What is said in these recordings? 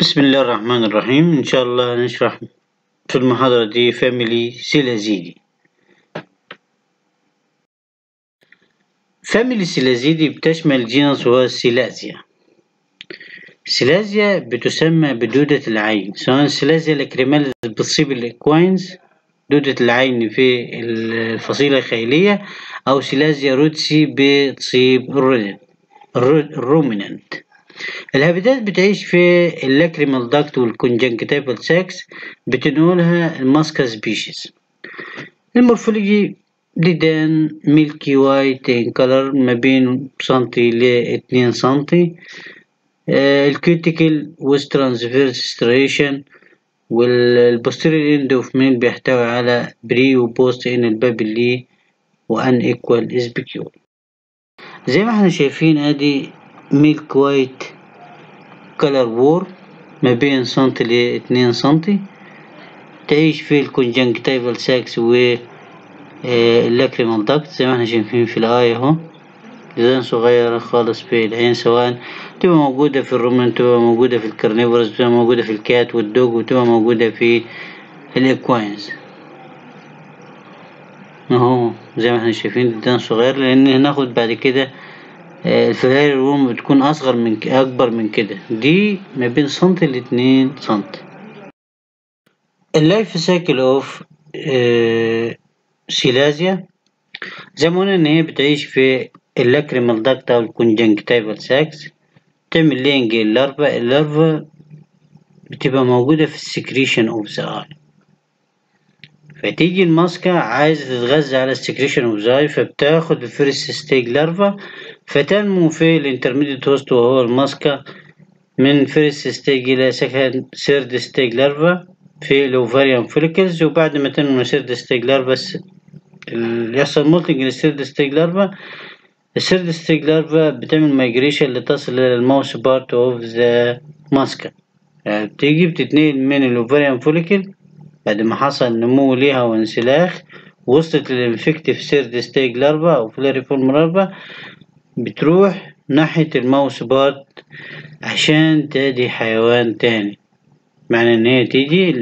بسم الله الرحمن الرحيم إن شاء الله نشرح في المحاضرة دي فاميلي سيلازيدي فاميلي سيلازيدي بتشمل جينس وهو السيلازيا السيلازيا بتسمى بدودة العين سواء السيلازيا الكريماليس بتصيب الإكواينز دودة العين في الفصيلة الخيلية أو سيلازيا رودسي بتصيب الرودنت الرومينانت الهابيتات بتعيش في اللاكريمال داكت والكونجنكتيفال ساكس بتنقلها الماسكا سبيشيز المورفولوجي ديدان ميلكي وايت ان كلر ما بين سنتي لاتنين سنتي آه الكيوتيكل ويز ترانسفيرس ستريشن والبوستيريور اند اوف ميل بيحتوي على بري وبوست ان البابلي وان ايكوال اسبيكيول زي ما احنا شايفين ادي ميلك وايت كلر وور ما بين سنتي لاتنين سنتي تعيش في الكونجنكتيفال ساكس و اللاكريمال داكت زي ما احنا شايفين في الآية اهو ديزاين صغيرة خالص في العين سواء تبقى موجودة في الرومن تبقى موجودة في الكرنيفورس تبقى موجودة في الكات والدوج وتبقى موجودة في الإكواينز اهو زي ما احنا شايفين ديزاين صغير لأن هناخد بعد كده الفلاير روم بتكون أصغر من أكبر من كده دي ما بين سنتي لاتنين سنتي اللايف سايكل اوف سيلازيا زي ما قلنا ان هي بتعيش في اللاكريمال داكت او الكونجنكتيفال ساكس تعمل لينج اللارفا اللارفا بتبقى موجودة في السكريشن اوف ذا اي فتيجي الماسكة عايزة تتغذى على السكريشن اوف ذا اي فبتاخد الفيرست ستيج لارفا فتنمو في الانترميديت هوست وهو الماسكة من فيرست ستيج إلى سكند سيرد ستيج لارفا في الأوفاريان فوليكلز وبعد ما تنمو سيرد ستيج لارفا يحصل مولتنج للسيرد ستيج لارفا السيرد ستيج لارفا بتعمل مايجريشن لتصل إلى الماوس بارت أوف ذا ماسكة يعني بتيجي بتتنقل من الأوفاريان فوليكل بعد ما حصل نمو ليها وانسلاخ وصلت للإنفكتيف سيرد ستيج لارفا أو فلاريفورم لارفا بتروح ناحية الماوس بارت عشان تادي حيوان تاني معنى ان هي تيجي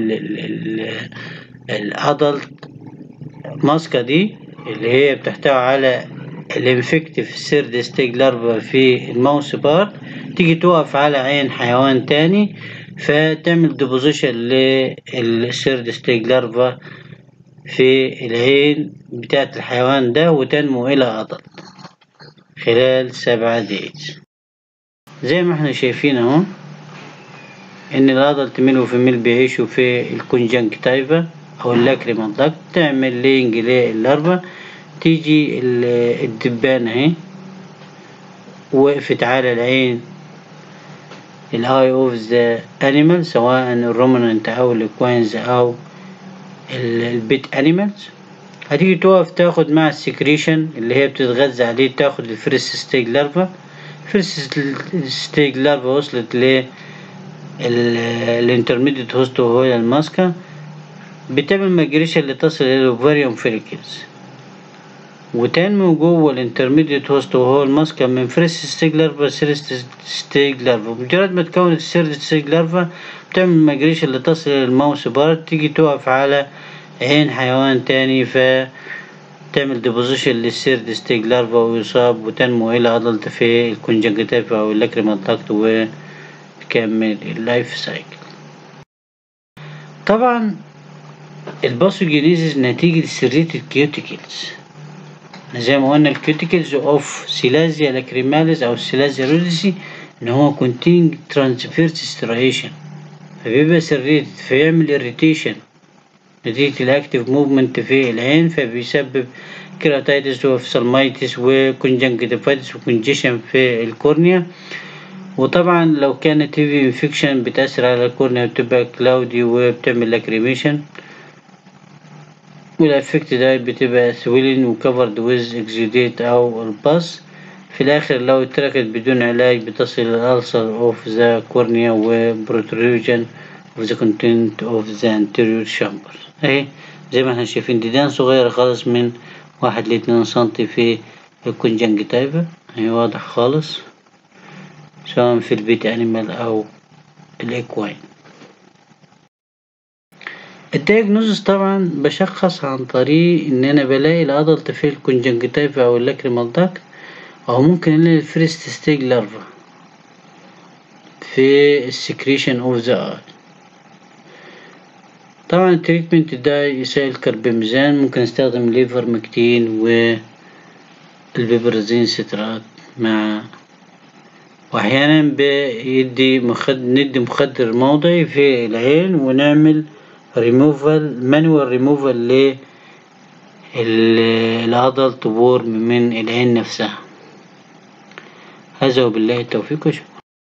الادلت ماسكة دي اللي هي بتحتوي على الانفكتيف سيرد ستيج لارفا في الماوس بارت تيجي توقف على عين حيوان تاني فتعمل ديبوزيشن للسيرد ستيج لارفا في العين بتاعت الحيوان ده وتنمو الى ادلت خلال سبعة دقايق زي ما احنا شايفين اهو ان الادلت ميل وفيميل بيعيشوا في الكونجنكتيفا او اللاكريمال داكت تعمل لينج للارفا تيجي الدبانة اهي وقفت على العين الاي اوف ذا انيمال سواء الرومننت او الاكوينز او البيت انيمالز هتيجي تقف تاخد مع السكريشن اللي هي بتتغذى عليه تاخد الفيرست ستيج لارفا الفيرست ستيج لارفا وصلت ل الانترميديت هوست وهو الماسكا بتعمل ماجريشن لتصل الى الاوفاريوم فيريكلز وتنمو جوه الانترميديت هوست وهو الماسكا من فيرست ستيج لارفا سيرست ستيج لارفا مجرد ما تكون السيرد ستيج لارفا بتعمل ماجريشن لتصل الى الماوس بارت تيجي تقف على عين حيوان تاني ف تعمل ديبوزيشن للسيرد ستيج لارفا ويصاب وتنمو إلى أدلت في الكونجنكتيف أو اللاكريمال داكت وتكمل اللايف سايكل طبعا الباثوجينيزيس نتيجة سرية الكيوتيكلز زي ما قلنا الكيوتيكلز اوف سيلازيا لاكريماليز او سيلازيا روديسي ان هو كونتينج ترانسفيرس ستريشن فبيبقى سريت فيعمل اريتيشن نتيجة الأكتيف موفمنت في العين فبيسبب كيراتايتس وفسلمايتس وكونجنكتيفايتس وكونجيشن في الكورنيا وطبعا لو كانت هيفي انفكشن بتأثر على الكورنيا بتبقى كلاودي وبتعمل لاكريميشن والافكت ده بتبقى سويلين وكفرد ويز اكزيديت او الباس في الاخر لو اتركت بدون علاج بتصل الالسر اوف ذا كورنيا وبروتروجن of the content of the anterior chamber اهي زي ما احنا شايفين ديدان صغيرة خالص من واحد لاتنين سنتي في الكونجنكتيفا اهي واضح خالص سواء في البيت انيمال او الإكواين الدياجنوزس طبعا بشخص عن طريق إن أنا بلاقي الأدلت في الكونجنكتيفا أو اللاكريمال داكت أو ممكن ألاقي الفيرست ستيج لارفا في السكريشن أوف ذا آي طبعا التريتمنت ده يسائل كربمازان ممكن استخدم ليفر مكتين و البيبرازين سترات مع وأحيانا بيدي مخد... ندي مخدر موضعي في العين ونعمل ريموفال مانوال ريموفال ل الأدلت وورم من العين نفسها هذا وبالله التوفيق وشكرا